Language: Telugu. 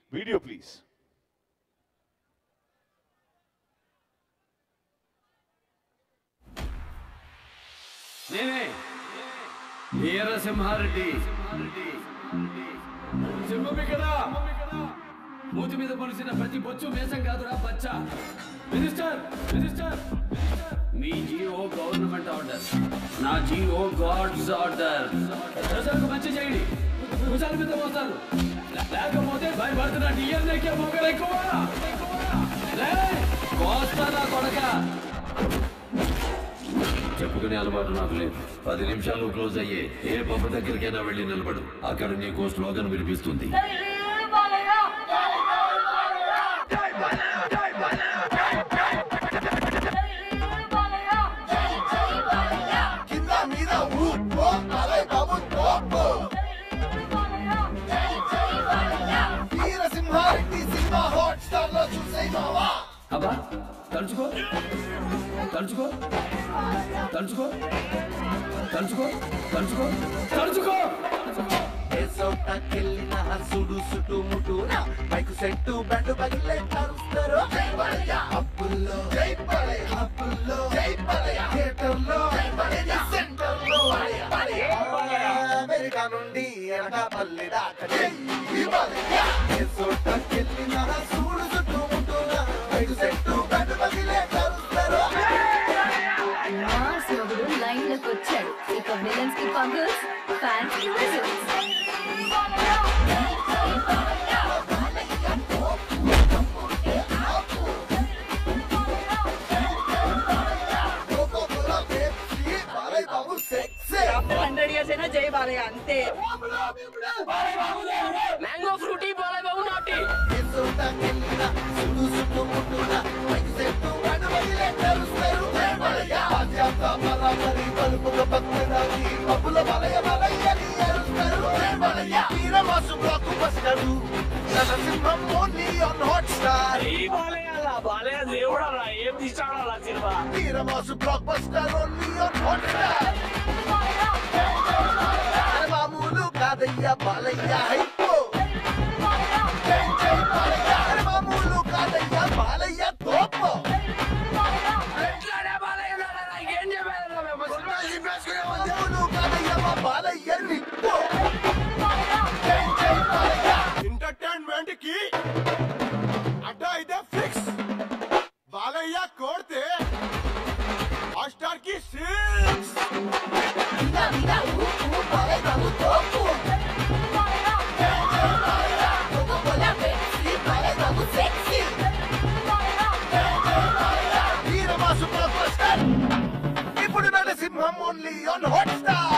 వీడియో ప్లీజ్ నేనే వీరసింహారెడ్డి సింహం ఇక్కడ మూతి మీద పొలిసిన ప్రతి బొచ్చు మేసం కాదురా బచ్చ మినిస్టర్ మినిస్టర్ మీ జీఓ గవర్నమెంట్ ఆర్డర్ నా జీఓ గాడ్స్ ఆర్డర్ ప్రజలకు మంచి చేయండి భుజాల మీద మోస్తారు లేకపోతే భయపడుతున్న డిఎన్ఏకే మొగలు ఎక్కువ రేయ్, కోస్తానా కొడక చెప్పుకునే అలవాటు నాకు లేదు పది నిమిషాలు క్లోజ్ అయ్యే ఏ పబ్బ దగ్గరికైనా వెళ్ళి నిలబడు అక్కడ నీకు స్లోగన్ వినిపిస్తుంది కింద మీద ఊపు అలై బాబు తోపు వీరసింహారెడ్డి సినిమా హాట్ స్టార్ లో చూసేయ్ మావా అబ్బా తలుచుకో తలుచుకో తలుచుకో తలుచుకో తలుచుకో తలుచుకో ఏసోటకెళ్ళిన హసుడు సుటు ముటున మైకు సెట్టు బెండు పగిలే కరుస్తారు అప్పుల్లో జై పలయ అప్పుల్లో జై పలయ థియేటర్లో జై పలయ సెంటర్లో అమెరికా నుండి ఎనకాపల్లి దాకా జై పలయ ఏసోటకెళ్ళిన హసుడు సుటు ముటున మైకు సెట్టు బెండు పగిలే కరుస్తారు మాస్ మొగుడు లైన్ లోకి వచ్చాడు ఇక విలన్స్ కి పంగల్స్ ఫ్యాన్స్ కి whistles Coca Cola Pepsi Balayya Babu sexy hundred years అయినా జై బాలయ్య అంతే మ్యాంగో ఫ్రూటీ బాలయ్య బాబు నాటి ఏసోటకెళ్ళిన సుడు సుటు ముటున మైకు సెట్టు బెండు పగిలే కరుస్తారు జై పలయ ఆధ్యాత్మ పరామరి పలుపుగ భక్తుడాకి పప్పుల బలయ బలయ్యని ఎరుస్తారు జై పలయ వీరమాసు blockbuster Narasimham only on Hotstar ఈ బాలయ్య అలా బాలయ్య దేవుడు అలా ఏం తీసాడు అలా సినిమా వీరమాసు blockbuster only on Hotstar మామూలు కాదయ్యా బాలయ్య హైపో జై జై బాలయ్య అరే మామూలు కాదయ్యా బాలయ్య తోపో ఎట్లానే బాలయ్య ఉన్నాడు రా, ఏం చెప్పారు రా మేము? మామూలు కాదయ్యా మా బాలయ్య నిప్పో జై జై బాలయ్య ఎంటర్టైన్మెంట్ కి అడ్డా అయితే ఫిక్స్ బాలయ్య కోడితే హాట్స్టార్ కి సిక్స్ వినా వినా ఊపు బాలయ్య బాబు తోపు జై జై Balayya Coca Cola Pepsi Balayya Babu sexy వీరమాసు బ్లాక్ బస్టర్ ఇప్పుడు Narasimham only on hot star